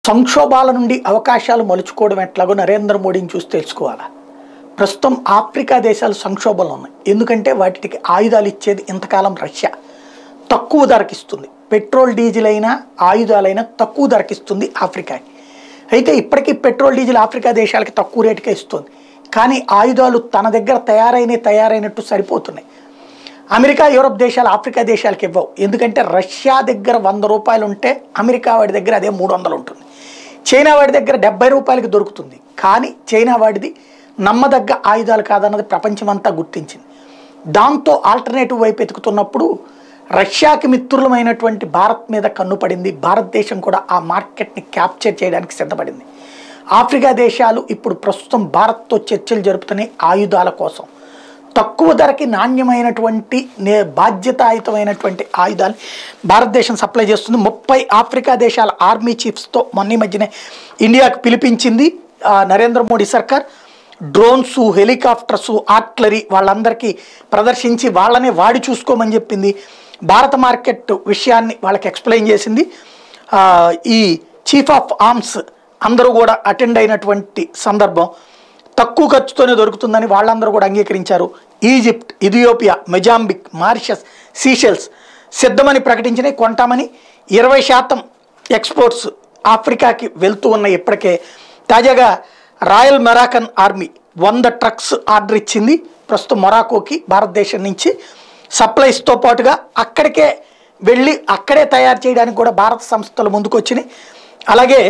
సంక్షోభాల నుండి అవకాశాలు మలుచుకోవడం ఎట్లాగో నరేంద్ర మోడీని చూసి తెలుసుకోవాలా ప్రస్తుతం ఆఫ్రికా దేశాలు సంక్షోభంలో ఉన్నాయి ఎందుకంటే వాటికి ఆయుధాలు ఇచ్చేది ఇంతకాలం రష్యా తక్కువ ధరకిస్తుంది పెట్రోల్ డీజిల్ అయినా ఆయుధాలైనా తక్కువ ధరకిస్తుంది ఆఫ్రికాకి అయితే ఇప్పటికీ పెట్రోల్ డీజిల్ ఆఫ్రికా దేశాలకి తక్కువ రేటుకే ఇస్తుంది కానీ ఆయుధాలు తన దగ్గర తయారైన తయారైనట్టు సరిపోతున్నాయి అమెరికా యూరప్ దేశాలు ఆఫ్రికా దేశాలకు ఇవ్వవు ఎందుకంటే రష్యా దగ్గర వంద రూపాయలు ఉంటే అమెరికా వాడి దగ్గర అదే మూడు వందలు ఉంటుంది చైనా వాడి దగ్గర డెబ్బై రూపాయలకి దొరుకుతుంది కానీ చైనా వాడిది నమ్మదగ్గ ఆయుధాలు కాదన్నది ప్రపంచమంతా గుర్తించింది దాంతో ఆల్టర్నేటివ్ వైపు ఎతుకుతున్నప్పుడు రష్యాకి మిత్రులమైనటువంటి భారత్ మీద కన్ను పడింది భారతదేశం కూడా ఆ మార్కెట్ని క్యాప్చర్ చేయడానికి సిద్ధపడింది ఆఫ్రికా దేశాలు ఇప్పుడు ప్రస్తుతం భారత్తో చర్చలు జరుపుతున్నాయి ఆయుధాల కోసం తక్కువ ధరకి నాణ్యమైనటువంటి నే బాధ్యతాయుతమైనటువంటి ఆయుధాలు భారతదేశం సప్లై చేస్తుంది ముప్పై ఆఫ్రికా దేశాల ఆర్మీ చీఫ్స్తో మొన్న ఈ మధ్యనే ఇండియాకు పిలిపించింది ఆ, నరేంద్ర మోడీ సర్కార్ డ్రోన్స్ హెలికాప్టర్స్ ఆర్టిలరీ వాళ్ళందరికీ ప్రదర్శించి వాళ్ళనే వాడి చూసుకోమని చెప్పింది భారత మార్కెట్ విషయాన్ని వాళ్ళకి ఎక్స్ప్లెయిన్ చేసింది ఆ, ఈ చీఫ్ ఆఫ్ ఆర్మ్స్ అందరూ కూడా అటెండ్ అయినటువంటి సందర్భం తక్కువ ఖర్చుతోనే దొరుకుతుందని వాళ్ళందరూ కూడా అంగీకరించారు Egypt Ethiopia Mozambique Mauritius Seychelles సిద్ధమని ప్రకటించిన కొంటామని ఇరవై శాతం ఎక్స్పోర్ట్స్ ఆఫ్రికాకి వెళ్తూ ఉన్నాయి ఇప్పటికే తాజాగా రాయల్ మెరాకన్ ఆర్మీ వంద ట్రక్స్ ఆర్డర్ ఇచ్చింది ప్రస్తుతం మొరాకోకి భారతదేశం నుంచి సప్లైస్తో పాటుగా అక్కడికే వెళ్ళి అక్కడే తయారు చేయడానికి కూడా భారత సంస్థలు ముందుకొచ్చినాయి అలాగే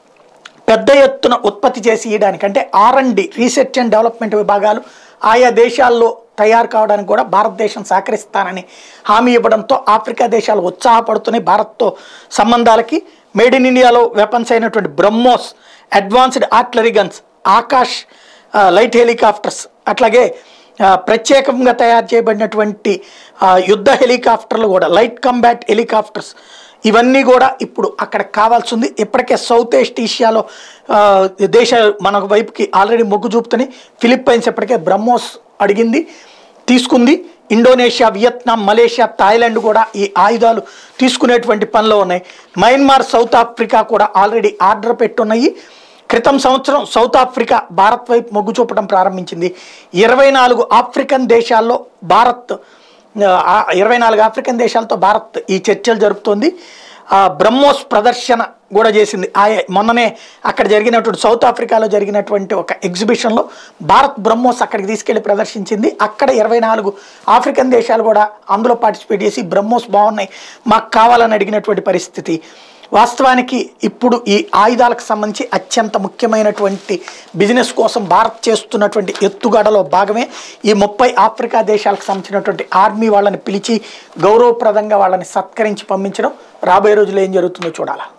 పెద్ద ఎత్తున ఉత్పత్తి చేసి ఇవ్వడానికి అంటే R and D research and development విభాగాలు ఆయా దేశాల్లో తయారు కావడానికి కూడా భారతదేశం సహకరిస్తానని హామీ ఇవ్వడంతో ఆఫ్రికా దేశాలు ఉత్సాహపడుతున్నాయి భారత్తో సంబంధాలకి మేడ్ ఇన్ ఇండియాలో వెపన్స్ అయినటువంటి BrahMos advanced artillery guns Akash ఆ, లైట్ హెలికాప్టర్స్ అట్లాగే ఆ, ప్రత్యేకంగా తయారు చేయబడినటువంటి ఆ, యుద్ధ హెలికాప్టర్లు కూడా లైట్ కంబాట్ హెలికాప్టర్స్ ఇవన్నీ కూడా ఇప్పుడు అక్కడ కావాల్సి ఉంది ఇప్పటికే సౌత్ ఈస్ట్ ఏషియాలో ఆ, దేశ మన వైపుకి ఆల్రెడీ మొగ్గు చూపుతున్నాయి ఫిలిప్పైన్స్ ఇప్పటికే బ్రహ్మోస్ అడిగింది తీసుకుంది ఇండోనేషియా వియత్నాం మలేషియా థాయిలాండ్ కూడా ఈ ఆయుధాలు తీసుకునేటువంటి పనిలో ఉన్నాయి మయన్మార్ సౌత్ ఆఫ్రికా కూడా ఆల్రెడీ ఆర్డర్ పెట్టున్నాయి క్రితం సంవత్సరం సౌత్ ఆఫ్రికా భారత్ వైపు మొగ్గు చూపడం ప్రారంభించింది ఇరవై నాలుగు ఆఫ్రికన్ దేశాల్లో భారత్ ఆ, ఇరవై నాలుగు ఆఫ్రికన్ దేశాలతో భారత్ ఈ చర్చలు జరుపుతోంది ఆ, బ్రహ్మోస్ ప్రదర్శన కూడా చేసింది ఆ మొన్ననే అక్కడ జరిగినటువంటి సౌత్ ఆఫ్రికాలో జరిగినటువంటి ఒక ఎగ్జిబిషన్లో భారత్ బ్రహ్మోస్ అక్కడికి తీసుకెళ్లి ప్రదర్శించింది అక్కడ ఇరవై నాలుగు ఆఫ్రికన్ దేశాలు కూడా అందులో పార్టిసిపేట్ చేసి బ్రహ్మోస్ బాగున్నాయి మాకు కావాలని అడిగినటువంటి పరిస్థితి వాస్తవానికి ఇప్పుడు ఈ ఆయుధాలకు సంబంధించి అత్యంత ముఖ్యమైనటువంటి బిజినెస్ కోసం భారత్ చేస్తున్నటువంటి ఎత్తుగడలో భాగమే ఈ ముప్పై ఆఫ్రికా దేశాలకు సంబంధించినటువంటి ఆర్మీ వాళ్ళని పిలిచి గౌరవప్రదంగా వాళ్ళని సత్కరించి పంపించడం రాబోయే రోజుల్లో ఏం జరుగుతుందో చూడాలి